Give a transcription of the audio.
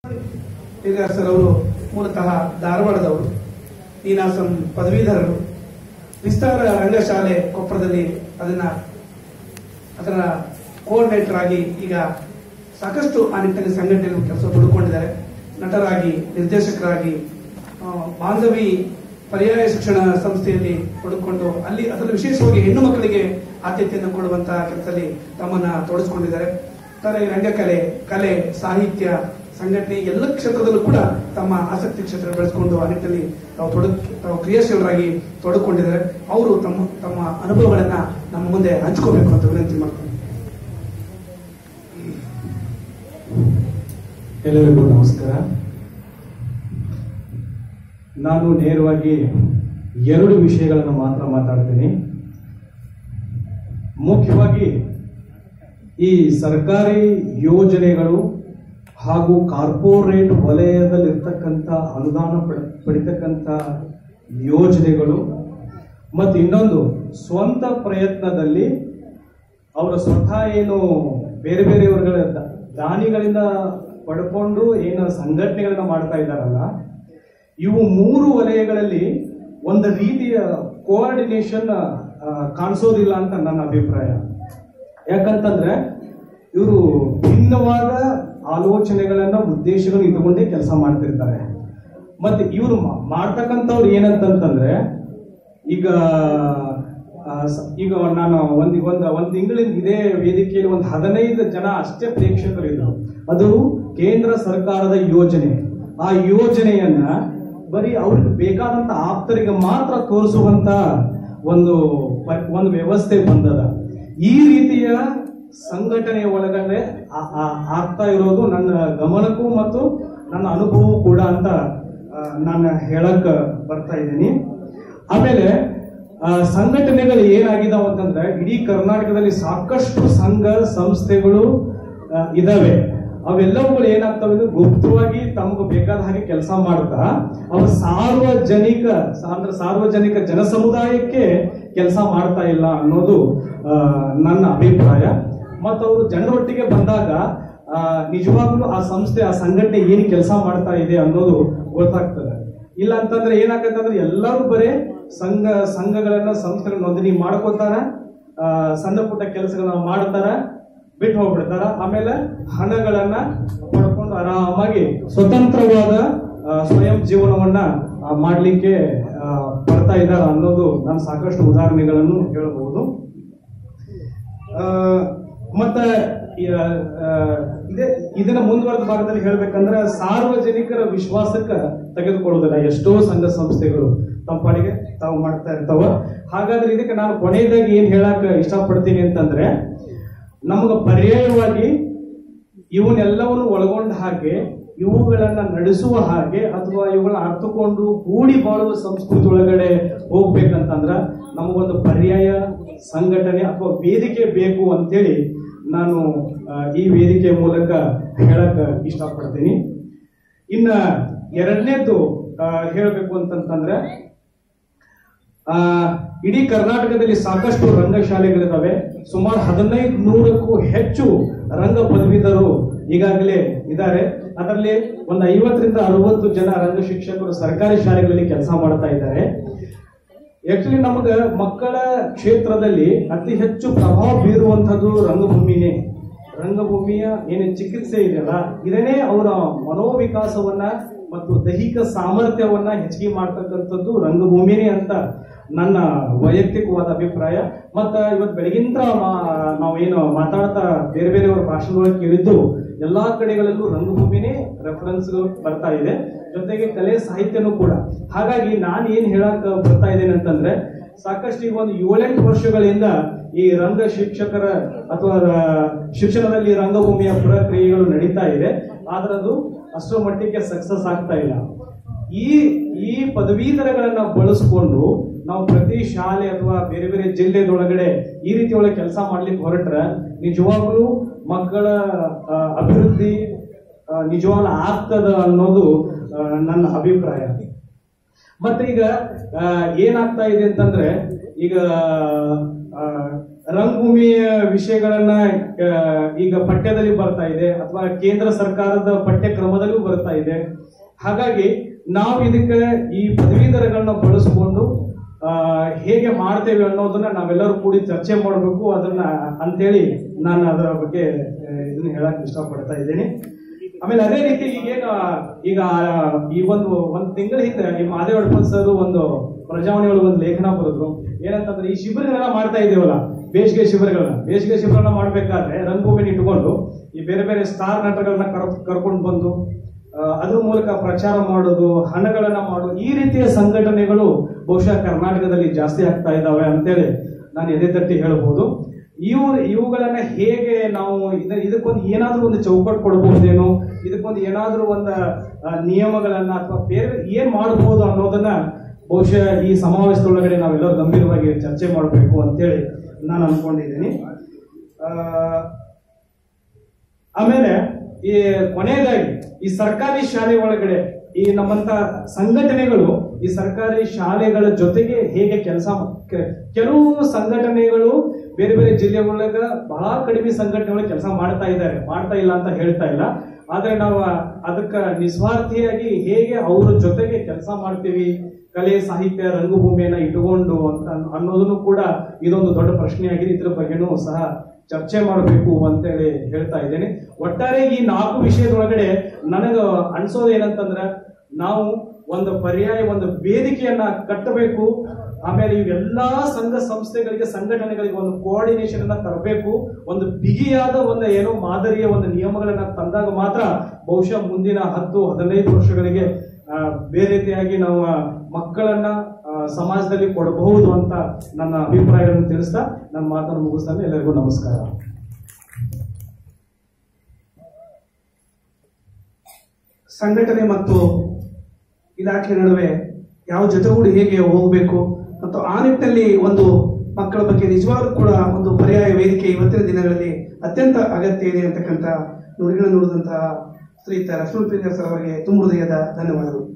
ಈಗ ಸರ್ ಅವರು ಮೂಲತಃ ಧಾರವಾಡದವರು ನೀನಾಸಂ ಪದವೀಧರರು ವಿಸ್ತಾರ ರಂಗಶಾಲೆ ಕೊಪ್ಪಳದಲ್ಲಿ ಅದನ್ನ ಅದರ ಕೋಆರ್ಡಿನೇಟರ್ ಆಗಿ ಈಗ ಸಾಕಷ್ಟು ಆ ನಿಟ್ಟಿನಲ್ಲಿ ಸಂಘಟನೆಯಲ್ಲಿ ಕೆಲಸ ತೊಡಕೊಂಡಿದ್ದಾರೆ ನಟರಾಗಿ ನಿರ್ದೇಶಕರಾಗಿ ಆ, ಬಾಂಧವಿ ಪರ್ಯಾಯ ಶಿಕ್ಷಣ ಸಂಸ್ಥೆಯಲ್ಲಿ ತೊಡಗಿಕೊಂಡು ಅಲ್ಲಿ ಅದರಲ್ಲಿ ವಿಶೇಷವಾಗಿ ಹೆಣ್ಣು ಮಕ್ಕಳಿಗೆ ಆದ್ಯತೆಯನ್ನು ಕೊಡುವಂತಹ ಕೆಲಸದಲ್ಲಿ ತಮ್ಮನ್ನ ತೊಡಗಿಸಿಕೊಂಡಿದ್ದಾರೆ ತರ ಈ ರಂಗಕಲೆ ಕಲೆ ಸಾಹಿತ್ಯ ಸಂಘಟನೆ ಎಲ್ಲ ಕ್ಷೇತ್ರದಲ್ಲೂ ಕೂಡ ತಮ್ಮ ಆಸಕ್ತಿ ಕ್ಷೇತ್ರ ಬೆಳೆಸಿಕೊಂಡು ಆ ನಿಟ್ಟಿನಲ್ಲಿ ತಾವು ತೊಡಗ್ ತಾವು ಕ್ರಿಯಾಶೀಲರಾಗಿ ತೊಡಗಿಕೊಂಡಿದ್ದಾರೆ ಅವರು ತಮ್ಮ ತಮ್ಮ ಅನುಭವಗಳನ್ನ ನಮ್ಮ ಮುಂದೆ ಹಂಚ್ಕೋಬೇಕು ಅಂತ ವಿನಂತಿ ಮಾಡ್ತಾರೆ ಎಲ್ಲರಿಗೂ ನಮಸ್ಕಾರ ನಾನು ನೇರವಾಗಿ ಎರಡು ವಿಷಯಗಳನ್ನು ಮಾತ್ರ ಮಾತಾಡ್ತೀನಿ ಮುಖ್ಯವಾಗಿ ಈ ಸರ್ಕಾರಿ ಯೋಜನೆಗಳು ಹಾಗೂ ಕಾರ್ಪೊರೇಟ್ ವಲಯದಲ್ಲಿರ್ತಕ್ಕಂಥ ಅನುದಾನ ಪಡ- ಪಡಿತಕ್ಕಂಥ ಯೋಜನೆಗಳು ಮತ್ತು ಇನ್ನೊಂದು ಸ್ವಂತ ಪ್ರಯತ್ನದಲ್ಲಿ ಅವರ ಸ್ವತಃ ಏನು ಬೇರೆ ಬೇರೆಯವರುಗಳ ದ- ದಾನಿಗಳಿಂದ ಪಡ್ಕೊಂಡು ಏನು ಸಂಘಟನೆಗಳನ್ನ ಮಾಡ್ತಾ ಇದ್ದಾರಲ್ಲ ಇವು ಮೂರು ವಲಯಗಳಲ್ಲಿ ಒಂದು ರೀತಿಯ ಕೋಆರ್ಡಿನೇಷನ್ ಕಾಣಿಸೋದಿಲ್ಲ ಅಂತ ನನ್ನ ಅಭಿಪ್ರಾಯ ಯಾಕಂತಂದ್ರೆ ಇವರು ಭಿನ್ನವಾದ ಆಲೋಚನೆಗಳನ್ನ ಉದ್ದೇಶಗಳು ಇಟ್ಕೊಂಡೇ ಕೆಲಸ ಮಾಡ್ತಿರ್ತಾರೆ ಮತ್ತೆ ಇವರು ಮಾಡ್ತಕ್ಕಂಥವ್ರು ಏನಂತಂತಂದ್ರೆ ಈಗ ಆ, ಸ- ಈಗ ನಾನು ಒಂದ್ ಒಂದ್ ಒಂದ್ ತಿಂಗಳಿಂದ ಇದೇ ವೇದಿಕೆಯಲ್ಲಿ ಒಂದು ಹದಿನೈದು ಜನ ಅಷ್ಟೇ ಪ್ರೇಕ್ಷಕರಿದ್ರು ಅದು ಕೇಂದ್ರ ಸರ್ಕಾರದ ಯೋಜನೆ ಆ ಯೋಜನೆಯನ್ನ ಬರೀ ಅವ್ರಿಗೆ ಬೇಕಾದಂತ ಆಪ್ತರಿಗೆ ಮಾತ್ರ ತೋರಿಸುವಂತ ಒಂದು ಪ- ಒಂದು ವ್ಯವಸ್ಥೆ ಬಂದದ ಈ ರೀತಿಯ ಸಂಘಟನೆಯ ಒಳಗಡೆ ಆ- ಆ- ಆಗ್ತಾ ಇರೋದು ನನ್ನ ಗಮನಕ್ಕೂ ಮತ್ತು ನನ್ನ ಅನುಭವವೂ ಕೂಡ ಅಂತ ಆ, ನಾನು ಹೇಳಕ್ ಬರ್ತಾ ಇದ್ದೀನಿ ಆಮೇಲೆ ಆ, ಸಂಘಟನೆಗಳು ಏನಾಗಿದಾವ ಅಂತಂದ್ರೆ ಇಡೀ ಕರ್ನಾಟಕದಲ್ಲಿ ಸಾಕಷ್ಟು ಸಂಘ ಸಂಸ್ಥೆಗಳು ಆ, ಇದಾವೆ ಅವೆಲ್ಲವುಗಳು ಏನಾಗ್ತವೆ ಅಂದ್ರೆ ಗುಪ್ತವಾಗಿ ತಮ್ಗೆ ಬೇಕಾದ ಹಾಗೆ ಕೆಲಸ ಮಾಡ್ತಾ ಅವು ಸಾರ್ವಜನಿಕ ಅಂದ್ರೆ ಸಾರ್ವಜನಿಕ ಜನ ಸಮುದಾಯಕ್ಕೆ ಕೆಲಸ ಮಾಡ್ತಾ ಇಲ್ಲ ಅನ್ನೋದು ಆ, ನನ್ನ ಅಭಿಪ್ರಾಯ ಮತ್ತು ಅವರು ಜನರೊಟ್ಟಿಗೆ ಬಂದಾಗ ಆ, ನಿಜವಾಗ್ಲೂ ಆ ಸಂಸ್ಥೆ ಆ ಸಂಘಟನೆ ಏನು ಕೆಲಸ ಮಾಡ್ತಾ ಇದೆ ಅನ್ನೋದು ಗೊತ್ತಾಗ್ತದೆ ಇಲ್ಲ ಅಂತಂದ್ರೆ ಏನಾಗತ್ತೆ ಅಂದ್ರೆ ಎಲ್ಲರೂ ಬರೇ ಸಂಘ ಸಂಘಗಳನ್ನ ಸಂಸ್ಥೆಗಳ ನೋಂದಣಿ ಮಾಡ್ಕೋತಾರ ಆ, ಸಣ್ಣ ಪುಟ್ಟ ಕೆಲಸಗಳನ್ನ ಮಾಡ್ತಾರ ಬಿಟ್ಟು ಹೋಗ್ಬಿಡ್ತಾರ ಆಮೇಲೆ ಹಣಗಳನ್ನ ಪಡ್ಕೊಂಡು ಆರಾಮಾಗಿ ಸ್ವತಂತ್ರವಾದ ಆ, ಸ್ವಯಂ ಜೀವನವನ್ನ ಆ, ಮಾಡ್ಲಿಕ್ಕೆ ಆ, ಬರ್ತಾ ಇದ್ದಾರೆ ಅನ್ನೋದು ನಾನು ಸಾಕಷ್ಟು ಉದಾಹರಣೆಗಳನ್ನು ಹೇಳಬಹುದು ಆ, ಮತ್ತೆ ಈ, ಆ, ಇದೇ ಇದನ್ನ ಮುಂದುವರೆದ ಭಾಗದಲ್ಲಿ ಹೇಳ್ಬೇಕಂದ್ರೆ ಸಾರ್ವಜನಿಕರ ವಿಶ್ವಾಸಕ್ಕ ತೆಗೆದುಕೊಳ್ಳುವುದಿಲ್ಲ ಎಷ್ಟೋ ಸಂಘ ಸಂಸ್ಥೆಗಳು ತಮ್ಮ ಪಾಡಿಗೆ ತಾವು ಮಾಡ್ತಾ ಇರ್ತಾವ ಹಾಗಾದ್ರೆ ಇದಕ್ಕೆ ನಾನು ಕೊನೆಯದಾಗಿ ಏನ್ ಹೇಳಕ್ ಇಷ್ಟಪಡ್ತೀನಿ ಅಂತಂದ್ರೆ ನಮಗ ಪರ್ಯಾಯವಾಗಿ ಇವನ್ನೆಲ್ಲವನ್ನು ಒಳಗೊಂಡ ಹಾಗೆ ಇವುಗಳನ್ನ ನಡೆಸುವ ಹಾಗೆ ಅಥವಾ ಇವುಗಳನ್ನ ಅರ್ಥಕೊಂಡು ಕೂಡಿ ಬಾಳುವ ಸಂಸ್ಕೃತಿ ಒಳಗಡೆ ಹೋಗ್ಬೇಕಂತಂದ್ರ ನಮಗೊಂದು ಪರ್ಯಾಯ ಸಂಘಟನೆ ಅಥವಾ ವೇದಿಕೆ ಬೇಕು ಅಂತೇಳಿ ನಾನು ಆ, ಈ ವೇದಿಕೆ ಮೂಲಕ ಹೇಳಕ್ ಇಷ್ಟಪಡ್ತೀನಿ ಇನ್ನ ಎರಡನೇದು ಹೇಳಬೇಕು ಅಂತಂತಂದ್ರೆ ಆ, ಇಡೀ ಕರ್ನಾಟಕದಲ್ಲಿ ಸಾಕಷ್ಟು ರಂಗಶಾಲೆಗಳಿದಾವೆ ಸುಮಾರು ಹದಿನೈದು ನೂರಕ್ಕೂ ಹೆಚ್ಚು ರಂಗ ಪದವೀಧರು ಈಗಾಗಲೇ ಇದ್ದಾರೆ ಅದರಲ್ಲಿ ಒಂದು ಐವತ್ತರಿಂದ ಅರವತ್ತು ಜನ ರಂಗ ಶಿಕ್ಷಕರು ಸರ್ಕಾರಿ ಶಾಲೆಗಳಲ್ಲಿ ಕೆಲಸ ಮಾಡ್ತಾ ಇದ್ದಾರೆ ಆಕ್ಚುಲಿ ನಮಗ ಮಕ್ಕಳ ಕ್ಷೇತ್ರದಲ್ಲಿ ಅತಿ ಹೆಚ್ಚು ಪ್ರಭಾವ ಬೀರುವಂತದ್ದು ರಂಗಭೂಮಿನೇ ರಂಗಭೂಮಿಯ ಏನೇನು ಚಿಕಿತ್ಸೆ ಇದೆಯಲ್ಲ ಇದನ್ನೇ ಅವರ ಮನೋವಿಕಾಸವನ್ನ ಮತ್ತು ದೈಹಿಕ ಸಾಮರ್ಥ್ಯವನ್ನ ಹೆಚ್ಚಿಗೆ ಮಾಡ್ತಕ್ಕಂಥದ್ದು ರಂಗಭೂಮಿನೇ ಅಂತ ನನ್ನ ವೈಯಕ್ತಿಕವಾದ ಅಭಿಪ್ರಾಯ ಮತ್ತ ಇವತ್ತು ಬೆಳಗಿಂತ ನಾವೇನು ಮಾತಾಡ್ತಾ ಬೇರೆ ಬೇರೆಯವರ ಭಾಷಣದೊಳಗೆ ಕೇಳಿದ್ದು ಎಲ್ಲಾ ಕಡೆಗಳಲ್ಲೂ ರಂಗಭೂಮಿನೇ ರೆಫರೆನ್ಸ್ ಬರ್ತಾ ಇದೆ ಜೊತೆಗೆ ಕಲೆ ಸಾಹಿತ್ಯನೂ ಕೂಡ ಹಾಗಾಗಿ ನಾನು ಏನ್ ಹೇಳಕ್ ಬರ್ತಾ ಇದ್ದೇನೆ ಅಂತಂದ್ರೆ ಸಾಕಷ್ಟು ಈಗ ಒಂದು ಏಳೆಂಟು ವರ್ಷಗಳಿಂದ ಈ ರಂಗ ಶಿಕ್ಷಕರ ಅಥವಾ ರ- ಶಿಕ್ಷಣದಲ್ಲಿ ರಂಗಭೂಮಿಯ ಪ್ರಕ್ರಿಯೆಗಳು ನಡೀತಾ ಇದೆ ಆದ್ರೆ ಅದು ಅಷ್ಟರ ಮಟ್ಟಿಗೆ ಸಕ್ಸಸ್ ಆಗ್ತಾ ಇಲ್ಲ ಈ ಈ ಪದವೀಧರಗಳನ್ನ ಬಳಸ್ಕೊಂಡು ನಾವು ಪ್ರತಿ ಶಾಲೆ ಅಥವಾ ಬೇರೆ ಬೇರೆ ಜಿಲ್ಲೆದೊಳಗಡೆ ಈ ರೀತಿ ಒಳಗೆ ಕೆಲಸ ಮಾಡ್ಲಿಕ್ಕೆ ಹೊರಟ್ರೆ ನಿಜವಾಗ್ಲೂ ಮಕ್ಕಳ ಆ, ಅಭಿವೃದ್ಧಿ ಆ, ನಿಜವಾಗ್ಲೂ ಆಗ್ತದ ಅನ್ನೋದು ಆ, ನನ್ನ ಅಭಿಪ್ರಾಯ ಮತ್ತೆ ಈಗ ಆ, ಏನಾಗ್ತಾ ಇದೆ ಅಂತಂದ್ರೆ ಈಗ ಆ, ರಂಗಭೂಮಿಯ ವಿಷಯಗಳನ್ನ ಆ, ಈಗ ಪಠ್ಯದಲ್ಲಿ ಬರ್ತಾ ಇದೆ ಅಥವಾ ಕೇಂದ್ರ ಸರ್ಕಾರದ ಪಠ್ಯಕ್ರಮದಲ್ಲೂ ಬರ್ತಾ ಇದೆ ಹಾಗಾಗಿ ನಾವು ಇದಕ್ಕೆ ಈ ಪದವೀಧರಗಳನ್ನ ಬಳಸ್ಕೊಂಡು ಆ, ಹೇಗೆ ಮಾಡ್ತೇವೆ ಅನ್ನೋದನ್ನ ನಾವೆಲ್ಲರೂ ಕೂಡಿ ಚರ್ಚೆ ಮಾಡಬೇಕು ಅದನ್ನ ಅಂತೇಳಿ ನಾನು ಅದರ ಬಗ್ಗೆ ಆ, ಇದನ್ನ ಹೇಳಕ್ ಇಷ್ಟಪಡ್ತಾ ಇದ್ದೀನಿ ಆಮೇಲೆ ಅದೇ ರೀತಿ ಈಗೇನು ಈಗ ಈ ಒಂದು ಒಂದ್ ತಿಂಗಳ ಹಿಂದೆ ಈ ಮಾದೇವ್ ಅಡ್ಪಲ್ ಸರ್ ಒಂದು ಪ್ರಜಾವಾಣಿ ಒಳಗೆ ಒಂದು ಲೇಖನ ಬರೆದ್ರು ಏನಂತಂದ್ರೆ ಈ ಶಿಬಿರಗಳನ್ನ ಮಾಡ್ತಾ ಇದೀವಲ್ಲ ಬೇಸಿಗೆ ಶಿಬಿರಗಳನ್ನ ಬೇಸಿಗೆ ಶಿಬಿರಗಳನ್ನ ಮಾಡ್ಬೇಕಾದ್ರೆ ರಂಗಭೂಮಿನ ಇಟ್ಕೊಂಡು ಈ ಬೇರೆ ಬೇರೆ ಸ್ಟಾರ್ ನಟಗಳನ್ನ ಕರ್ ಕರ್ಕೊಂಡು ಬಂದು ಆ, ಅದ್ರ ಮೂಲಕ ಪ್ರಚಾರ ಮಾಡೋದು ಹಣಗಳನ್ನ ಮಾಡೋದು ಈ ರೀತಿಯ ಸಂಘಟನೆಗಳು ಬಹುಶಃ ಕರ್ನಾಟಕದಲ್ಲಿ ಜಾಸ್ತಿ ಆಗ್ತಾ ಇದ್ದಾವೆ ಅಂತೇಳಿ ನಾನು ಎದೆ ತಟ್ಟಿ ಹೇಳ್ಬೋದು ಇವು ಇವುಗಳನ್ನ ಹೇಗೆ ನಾವು ಇದ- ಇದಕ್ಕೊಂದು ಏನಾದ್ರೂ ಒಂದು ಚೌಕಟ್ಟು ಕೊಡಬಹುದೇನೋ ಇದಕ್ಕೊಂದು ಏನಾದ್ರೂ ಒಂದು ಆ, ನಿಯಮಗಳನ್ನ ಅಥವಾ ಬೇರೆ ಏನ್ ಮಾಡಬಹುದು ಅನ್ನೋದನ್ನ ಬಹುಶಃ ಈ ಸಮಾವೇಶದೊಳಗಡೆ ನಾವೆಲ್ಲರೂ ಗಂಭೀರವಾಗಿ ಚರ್ಚೆ ಮಾಡಬೇಕು ಅಂತೇಳಿ ನಾನು ಅನ್ಕೊಂಡಿದ್ದೀನಿ ಆ, ಆಮೇಲೆ ಈ ಕೊನೆಯದಾಗಿ ಈ ಸರ್ಕಾರಿ ಶಾಲೆ ಒಳಗಡೆ ಈ ನಮ್ಮಂತ ಸಂಘಟನೆಗಳು ಈ ಸರ್ಕಾರಿ ಶಾಲೆಗಳ ಜೊತೆಗೆ ಹೇಗೆ ಕೆಲಸ ಕೆಲವು ಸಂಘಟನೆಗಳು ಬೇರೆ ಬೇರೆ ಜಿಲ್ಲೆಗಳಾಗ ಬಹಳ ಕಡಿಮೆ ಸಂಘಟನೆಗಳು ಕೆಲಸ ಮಾಡ್ತಾ ಇದ್ದಾರೆ ಮಾಡ್ತಾ ಇಲ್ಲ ಅಂತ ಹೇಳ್ತಾ ಇಲ್ಲ ಆದ್ರೆ ನಾವು ಅದಕ್ಕ ನಿಸ್ವಾರ್ಥಿಯಾಗಿ ಹೇಗೆ ಅವ್ರ ಜೊತೆಗೆ ಕೆಲಸ ಮಾಡ್ತೀವಿ ಕಲೆ ಸಾಹಿತ್ಯ ರಂಗಭೂಮಿಯನ್ನ ಇಟ್ಟುಕೊಂಡು ಅಂತ ಅನ್ನೋದನ್ನು ಕೂಡ ಇದೊಂದು ದೊಡ್ಡ ಪ್ರಶ್ನೆಯಾಗಿದೆ ಇದ್ರ ಬಗ್ಗೆನೂ ಸಹ ಚರ್ಚೆ ಮಾಡಬೇಕು ಅಂತೇಳಿ ಹೇಳ್ತಾ ಇದ್ದೇನೆ ಒಟ್ಟಾರೆ ಈ ನಾಲ್ಕು ವಿಷಯದೊಳಗಡೆ ನನಗ ಅನ್ಸೋದು ಏನಂತಂದ್ರೆ ನಾವು ಒಂದು ಪರ್ಯಾಯ ಒಂದು ವೇದಿಕೆಯನ್ನ ಕಟ್ಟಬೇಕು ಆಮೇಲೆ ಇವೆಲ್ಲಾ ಸಂಘ ಸಂಸ್ಥೆಗಳಿಗೆ ಸಂಘಟನೆಗಳಿಗೆ ಒಂದು ಕೋಆರ್ಡಿನೇಷನ್ ಅನ್ನ ತರಬೇಕು ಒಂದು ಬಿಗಿಯಾದ ಒಂದು ಏನೋ ಮಾದರಿಯ ಒಂದು ನಿಯಮಗಳನ್ನ ತಂದಾಗ ಮಾತ್ರ ಬಹುಶಃ ಮುಂದಿನ ಹತ್ತು ಹದಿನೈದು ವರ್ಷಗಳಿಗೆ ಆ, ಬೇರೆ ರೀತಿಯಾಗಿ ನಾವು ಆ, ಮಕ್ಕಳನ್ನ ಆ, ಸಮಾಜದಲ್ಲಿ ಕೊಡಬಹುದು ಅಂತ ನನ್ನ ಅಭಿಪ್ರಾಯಗಳನ್ನು ತಿಳಿಸ್ತಾ ನನ್ನ ಮಾತನ್ನು ಮುಗಿಸ್ತಾನೆ ಎಲ್ಲರಿಗೂ ನಮಸ್ಕಾರ ಸಂಘಟನೆ ಮತ್ತು ಇಲಾಖೆ ನಡುವೆ ಯಾವ ಜೊತೆಗೂಡಿ ಹೇಗೆ ಹೋಗಬೇಕು ಮತ್ತು ಆ ನಿಟ್ಟಿನಲ್ಲಿ ಒಂದು ಮಕ್ಕಳ ಬಗ್ಗೆ ನಿಜವಾಗ್ಲೂ ಕೂಡ ಒಂದು ಪರ್ಯಾಯ ವೇದಿಕೆ ಇವತ್ತಿನ ದಿನಗಳಲ್ಲಿ ಅತ್ಯಂತ ಅಗತ್ಯ ಇದೆ ಅಂತಕ್ಕಂಥ ನುಡಿಗಳನ್ನು ನುಡಿದಂತಹ ಶ್ರೀಯುತ ಲಕ್ಷ್ಮಣ ಪ್ರಿಯ ಸರ್ ಅವರಿಗೆ ತುಂಬ ಹೃದಯದ ಧನ್ಯವಾದಗಳು